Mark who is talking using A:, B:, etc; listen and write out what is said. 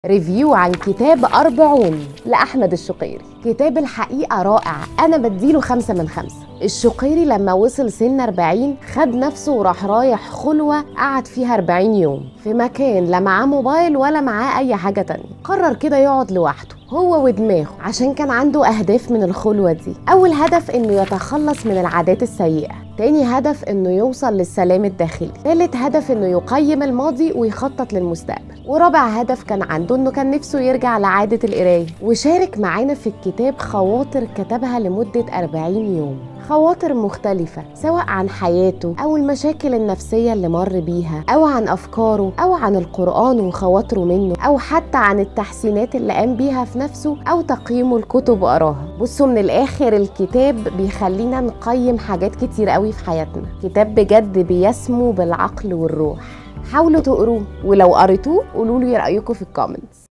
A: ريفيو عن كتاب أربعون لأحمد الشقيري كتاب الحقيقة رائع أنا بديله خمسة من خمسة الشقيري لما وصل سن 40 خد نفسه وراح رايح خلوة قعد فيها 40 يوم في مكان لا معاه موبايل ولا معاه أي حاجة تانية قرر كده يقعد لوحده هو ودماغه عشان كان عنده أهداف من الخلوة دي أول هدف إنه يتخلص من العادات السيئة تاني هدف إنه يوصل للسلام الداخلي تالت هدف إنه يقيم الماضي ويخطط للمستقبل ورابع هدف كان عنده إنه كان نفسه يرجع لعادة القراية وشارك معانا في الكتاب خواطر كتبها لمدة 40 يوم خواطر مختلفة سواء عن حياته أو المشاكل النفسية اللي مر بيها أو عن أفكاره أو عن القرآن وخواطره منه أو حتى عن التحسينات اللي قام بيها في نفسه أو تقييمه الكتب وقراها بصوا من الآخر الكتاب بيخلينا نقيم حاجات كتير قوي في حياتنا كتاب بجد بيسمو بالعقل والروح حاولوا تقروه ولو قريتوه قولوا لي رأيكم في الكومنتس